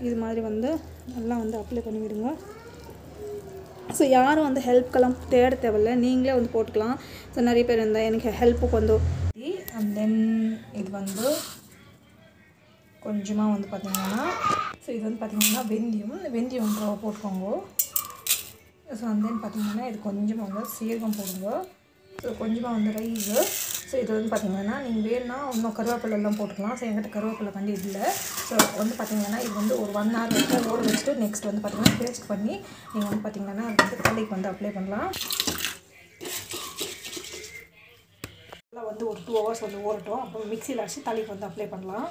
இது மாதிரி வந்து நல்லா வந்து அப்ளை பண்ணி விடுங்க ஸோ யாரும் வந்து ஹெல்ப்க்கெல்லாம் தேட தேவையில்ல நீங்களே வந்து போட்டுக்கலாம் ஸோ நிறைய பேர் இருந்தால் எனக்கு ஹெல்ப்புக்கு வந்து அண்ட் தென் இது வந்து கொஞ்சமாக வந்து பார்த்திங்கன்னா ஸோ இது வந்து பார்த்திங்கன்னா வெந்தயம் வெந்தயம் போட்டுக்கோங்க ஸோ அண்ட் தென் பார்த்திங்கன்னா இது கொஞ்சமாக வந்து சீரகம் போடுங்க ஸோ கொஞ்சமாக வந்து ரைஸு ஸோ இது வந்து பார்த்திங்கன்னா நீங்கள் வேணும்னா இன்னும் கருவேப்பிலை எல்லாம் போட்டுக்கலாம் ஸோ என்கிட்ட கருவேப்பிலை கண்டி இல்லை ஸோ வந்து பார்த்திங்கன்னா இது வந்து ஒரு ஒன் ஹவர் வரைக்கும் ஓட வச்சுட்டு நெக்ஸ்ட் வந்து பார்த்திங்கன்னா பேஸ்ட் பண்ணி நீங்கள் வந்து பார்த்திங்கன்னா அது வந்து தலைக்கு வந்து அப்ளை பண்ணலாம் நல்லா வந்து ஒரு டூ ஹவர்ஸ் வந்து ஓடட்டும் அப்புறம் மிக்சியில் அடிச்சு தலைக்கு வந்து அப்ளை பண்ணலாம்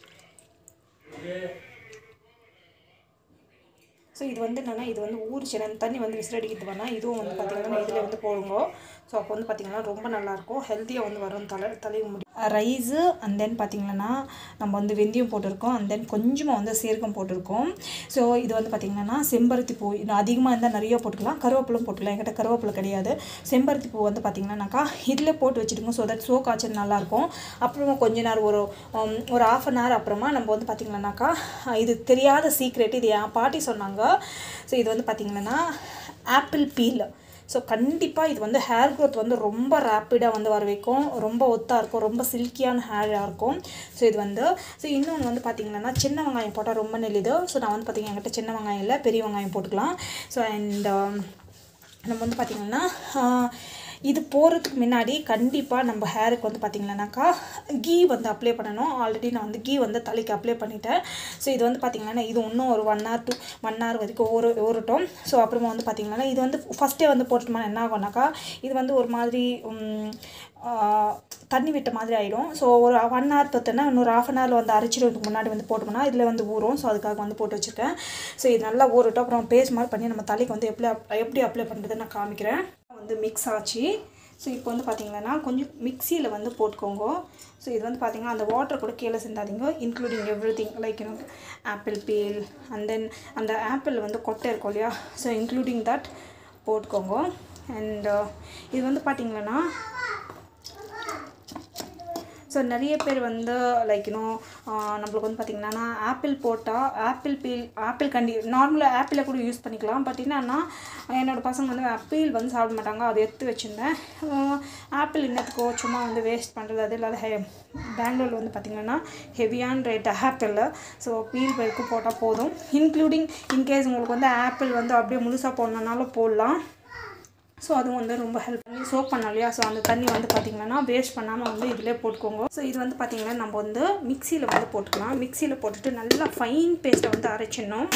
ஸோ இது வந்து என்னென்னா இது வந்து ஊறிச்சு அந்த தண்ணி வந்து விசிறடிக்கிறது வேணால் இதுவும் வந்து பார்த்திங்கன்னா இதில் வந்து போடுங்க ஸோ அப்போ வந்து பார்த்திங்கன்னா ரொம்ப நல்லாயிருக்கும் ஹெல்த்தியாக வந்து வரும் தலை தலைவு முடி ரைஸு அண்ட் தென் பார்த்திங்கன்னா நம்ம வந்து வெந்தயம் போட்டிருக்கோம் அண்ட் தென் கொஞ்சமாக வந்து சீரகம் போட்டிருக்கோம் ஸோ இது வந்து பார்த்திங்கன்னா செம்பருத்தி பூ இன்னும் அதிகமாக இருந்தால் நிறைய போட்டுக்கலாம் கருவேப்பிலும் போட்டுக்கலாம் என்கிட்ட கருவேப்பிலை கிடையாது செம்பருத்தி பூ வந்து பார்த்திங்கன்னாக்கா இதில் போட்டு வச்சுருக்கோம் ஸோ தட் சோ காய்ச்சல் நல்லாயிருக்கும் அப்புறமா கொஞ்ச நேரம் ஒரு um, ஒரு ஆஃப் அன் ஹவர் அப்புறமா நம்ம வந்து பார்த்திங்கன்னாக்கா இது தெரியாத சீக்ரெட் இது என் பாட்டி சொன்னாங்க ஸோ இது வந்து பார்த்திங்கன்னா ஆப்பிள் பீல் ஸோ கண்டிப்பாக இது வந்து ஹேர் க்ரோத் வந்து ரொம்ப ரேப்பிடாக வந்து வர வைக்கும் ரொம்ப ஒத்தாக இருக்கும் ரொம்ப சில்கியான ஹேராக இருக்கும் ஸோ இது வந்து ஸோ இன்னொன்று வந்து பார்த்திங்கன்னா சின்ன வெங்காயம் போட்டால் ரொம்ப நெல்லுது ஸோ நான் வந்து பார்த்திங்கன்னா என்கிட்ட சின்ன வெங்காயம் இல்லை பெரிய வெங்காயம் போட்டுக்கலாம் ஸோ அண்ட் நம்ம வந்து பார்த்திங்கன்னா இது போகிறதுக்கு முன்னாடி கண்டிப்பாக நம்ம ஹேருக்கு வந்து பார்த்திங்கன்னாக்கா கீ வந்து அப்ளை பண்ணணும் ஆல்ரெடி நான் வந்து கீ வந்து தலைக்கு அப்ளை பண்ணிட்டேன் ஸோ இது வந்து பார்த்திங்கன்னா இது இன்னும் ஒரு one hour to one hour வரைக்கும் ஊற ஊறட்டும் ஸோ அப்புறமா வந்து பார்த்திங்கன்னா இது வந்து ஃபஸ்ட்டே வந்து போட்டுட்டோம்னா என்ன ஆகும்னாக்கா இது வந்து ஒரு மாதிரி உம், ஆஹ், தண்ணி விட்ட மாதிரி ஆகிடும் ஸோ ஒரு ஒன் ஹவர் பார்த்தோன்னா இன்னொரு ஆஃப் அன் ஹவரில் வந்து அரைச்சிடுறதுக்கு முன்னாடி வந்து போட்டோம்னா இதில் வந்து ஊறும் ஸோ அதுக்காக வந்து போட்டு வச்சுருக்கேன் ஸோ இது நல்லா ஊறட்டும் அப்புறம் பேஸ்ட் மாதிரி பண்ணி நம்ம தலைக்கு வந்து எப்படி அப்- எப்படி அப்ளை பண்ணுறதுன்னு நான் காமிக்கிறேன் வந்து மிக்ஸ் ஆச்சு ஸோ இப்போ வந்து பார்த்தீங்கன்னா கொஞ்சம் மிக்சியில் வந்து போட்டுக்கோங்க ஸோ இது வந்து பார்த்தீங்கன்னா அந்த வாட்டர் கூட கீழே சிந்தாதீங்க including everything like you know apple peel and then அந்த ஆப்பிள் வந்து கொட்டை இருக்கும் இல்லையா ஸோ இன்க்ளூடிங் தட் போட்டுக்கோங்க அண்ட் இது வந்து பார்த்தீங்கன்னா ஸோ நிறைய பேர் வந்து லைக் இன்னும் நம்மளுக்கு வந்து பார்த்திங்கன்னா ஆப்பிள் போட்டால் ஆப்பிள் பீல் ஆப்பிள் கண்டி நார்மலாக ஆப்பிளை கூட யூஸ் பண்ணிக்கலாம் பட் என்னன்னா என்னோடய பசங்க வந்து ஆப்பிள் வந்து சாப்பிட மாட்டாங்க அதை எடுத்து வச்சுருந்தேன் ஆப்பிள் இன்னத்துக்கோ சும்மா வந்து வேஸ்ட் பண்ணுறது அது இல்லாத ஹெ பெங்களூரில் வந்து பார்த்திங்கன்னா ஹெவியான ரேட் ஆப்பிள் ஸோ பீல் வரைக்கும் போட்டால் போதும் இன்க்ளூடிங் இன்கேஸ் உங்களுக்கு வந்து ஆப்பிள் வந்து அப்படியே முழுசாக போடணுன்னாலும் போடலாம் ஸோ அதுவும் வந்து ரொம்ப ஹெல்ப் பண்ணி சோப் பண்ணோம் இல்லையா ஸோ அந்த தண்ணி வந்து பார்த்திங்கன்னா வேஸ்ட் பண்ணாமல் வந்து இதிலே போட்டுக்கோங்க ஸோ இது வந்து பார்த்திங்கன்னா நம்ம வந்து மிக்சியில் வந்து போட்டுக்கலாம் மிக்சியில் போட்டுட்டு நல்லா ஃபைன் பேஸ்ட்டை வந்து அரைச்சிடணும்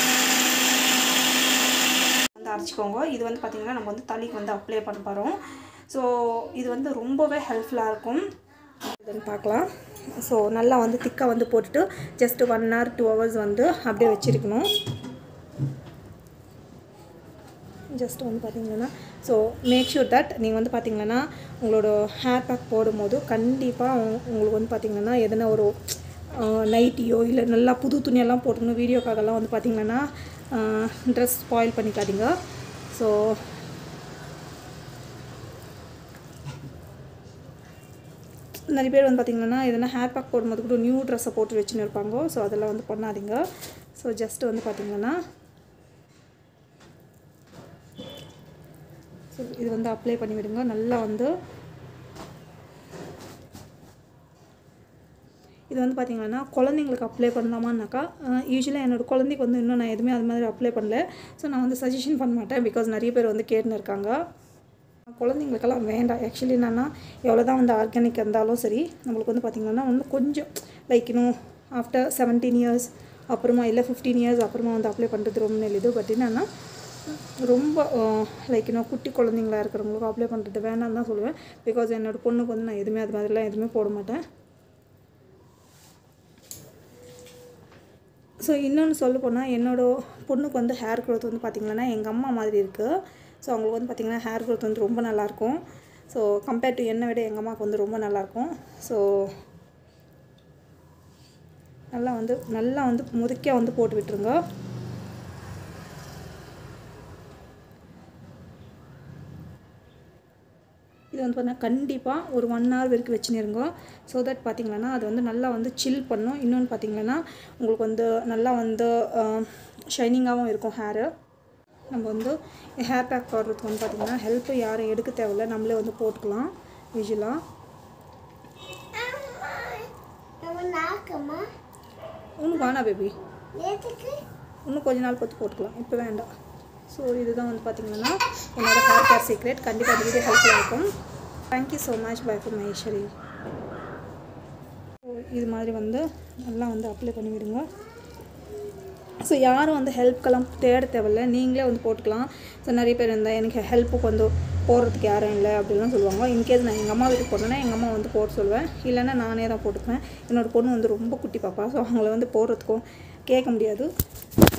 வந்து அரைச்சிக்கோங்க இது வந்து பார்த்திங்கன்னா நம்ம வந்து தலைக்கு வந்து அப்ளை பண்ண போகிறோம் ஸோ இது வந்து ரொம்பவே ஹெல்ப்ஃபுல்லாக இருக்கும் இதுன்னு பார்க்கலாம் ஸோ நல்லா வந்து திக்காக வந்து போட்டுட்டு just one hour two hours வந்து அப்படியே வச்சுருக்கணும் ஜஸ்ட் வந்து பார்த்தீங்கன்னா ஸோ மேக் ஷூர் தட் நீங்கள் வந்து பார்த்தீங்கன்னா உங்களோட ஹேர் பேக் போடும்போது கண்டிப்பாக உங்களுக்கு வந்து பார்த்தீங்கன்னா எதனா ஒரு நைட்டியோ இல்லை நல்லா புது துணியெல்லாம் போட்டுக்கணும் வீடியோக்காகலாம் வந்து பார்த்தீங்கன்னா ட்ரெஸ் ஸ்பாயில் பண்ணிக்காதீங்க ஸோ நிறைய பேர் வந்து பார்த்திங்கன்னா எதனா ஹேர் பேக் போடும்போது கூட நியூ ட்ரெஸ்ஸை போட்டு வச்சுன்னு இருப்பாங்க ஸோ அதெல்லாம் வந்து பண்ணாதீங்க ஸோ ஜஸ்ட் வந்து பார்த்திங்கன்னா ஸோ இது வந்து அப்ளை பண்ணி விடுங்க நல்லா வந்து இது வந்து பார்த்தீங்கன்னா குழந்தைங்களுக்கு அப்ளை பண்ணலாமான்னாக்கா யூஸ்வலாக என்னோடய குழந்தைக்கு வந்து இன்னும் நான் எதுவுமே அது மாதிரி அப்ளை பண்ணல ஸோ நான் வந்து சஜஷன் பண்ண மாட்டேன் பிகாஸ் நிறைய பேர் வந்து கேட்டுன்னு இருக்காங்க குழந்தைங்களுக்கெல்லாம் வேண்டாம் ஆக்சுவலி என்னன்னா எவ்வளோ தான் வந்து ஆர்கானிக் இருந்தாலும் சரி நம்மளுக்கு வந்து பார்த்திங்கன்னா இன்னும் கொஞ்சம் லைக் இன்னும் ஆஃப்டர் செவன்டீன் இயர்ஸ் அப்புறமா இல்லை ஃபிஃப்டீன் இயர்ஸ் அப்புறமா வந்து அப்ளை பண்ணுறது ரொம்ப நல்லது பட் என்னென்னா ரொம்ப லைக் இன்னும் குட்டி குழந்தைங்களா இருக்கிறவங்களுக்கு அப்ளை பண்ணுறது வேணாம்னு தான் சொல்லுவேன் பிகாஸ் என்னோடய பொண்ணுக்கு வந்து நான் எதுவுமே அது மாதிரிலாம் எதுவுமே போட மாட்டேன் ஸோ இன்னொன்று சொல்ல போனால் என்னோடய பொண்ணுக்கு வந்து ஹேர் க்ரோத் வந்து பார்த்திங்கன்னா எங்கள் அம்மா மாதிரி இருக்குது ஸோ அவங்களுக்கு வந்து பார்த்திங்கன்னா ஹேர் க்ரோத் வந்து ரொம்ப நல்லாயிருக்கும் ஸோ கம்பேர் டு என்னை விட எங்கள் அம்மாவுக்கு வந்து ரொம்ப நல்லாயிருக்கும் ஸோ நல்லா வந்து நல்லா வந்து முதுக்கியாக வந்து போட்டு விட்டுருங்க இது வந்து பார்த்தீங்கன்னா கண்டிப்பாக ஒரு ஒன் ஹவர் வரைக்கும் வச்சுருங்க ஸோ தட் பார்த்தீங்கன்னா அது வந்து நல்லா வந்து சில் பண்ணும் இன்னொன்று பார்த்தீங்கன்னா உங்களுக்கு வந்து நல்லா வந்து ஷைனிங்காகவும் இருக்கும் ஹேரு நம்ம வந்து ஹேர் பேக் போடுறதுக்கு வந்து பார்த்திங்கன்னா ஹெல்ப்பு யாரும் எடுக்க தேவையில்ல நம்மளே வந்து போட்டுக்கலாம் யூஸ்வலாக நம்ம நாக்கம்மா இன்னும் வேணாம் பேபி நேற்றுக்கு இன்னும் கொஞ்ச நாள் பார்த்து போட்டுக்கலாம் இப்போ வேண்டாம் ஸோ இதுதான் வந்து பார்த்திங்கன்னா என்னோடய ஹேர் கேர் சீக்ரெட் கண்டிப்பாக இந்த வீடியோ ஹெல்ப்ஃபுல்லாக இருக்கும் thank you so much bye for Maheswari so இது மாதிரி வந்து நல்லா வந்து அப்ளை பண்ணி விடுங்க ஸோ யாரும் வந்து ஹெல்ப்க்கெல்லாம் தேட தேவையில்ல நீங்களே வந்து போட்டுக்கலாம் ஸோ நிறைய பேர் இருந்தால் எனக்கு ஹெல்ப்புக்கு வந்து போடுறதுக்கு யாரும் இல்லை அப்படிலாம் சொல்லுவாங்க இன்கேஸ் நான் எங்கள் அம்மா வீட்டுக்கு போனேன்னா எங்கள் அம்மா வந்து போட சொல்லுவேன் இல்லைன்னா நானே தான் போட்டுக்குவேன் என்னோடய பொண்ணு வந்து ரொம்ப குட்டி பாப்பா ஸோ அவங்கள வந்து போடுறதுக்கும் கேட்க முடியாது